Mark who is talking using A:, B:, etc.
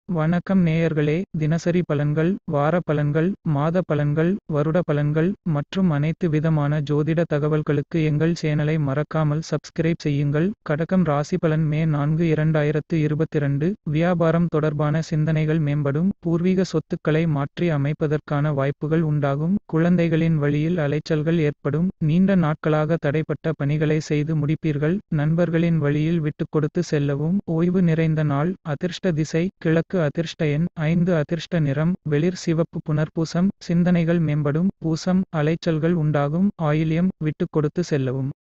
A: வணக்கம் நேயர்களே தினசரி பலன்கள் வார பலன்கள் மாத பலன்கள் வருட பலன்கள் மற்றும் அனைத்து விதமான ஜோதிட தகவல்களுக்கு எங்கள் சேனலை மறக்காமல் சப்ஸ்கிரைப் செய்யுங்கள் கடகம் ராசி பலன் மே நான்கு இரண்டாயிரத்து இருபத்திரண்டு வியாபாரம் தொடர்பான சிந்தனைகள் மேம்படும் பூர்வீக சொத்துக்களை மாற்றி அமைப்பதற்கான வாய்ப்புகள் உண்டாகும் குழந்தைகளின் வழியில் அலைச்சல்கள் ஏற்படும் நீண்ட நாட்களாக தடைப்பட்ட பணிகளை செய்து முடிப்பீர்கள் நண்பர்களின் வழியில் விட்டுக் கொடுத்து செல்லவும் ஓய்வு நிறைந்த நாள் அதிர்ஷ்ட திசை கிழக்கு அதிர்ஷ்ட எண் ஐந்து அதிர்ஷ்ட நிறம் வெளிர் சிவப்பு புனர்பூசம் சிந்தனைகள் மேம்படும் பூசம் அலைச்சல்கள் உண்டாகும் ஆயில்யம் விட்டுக் கொடுத்து செல்லவும்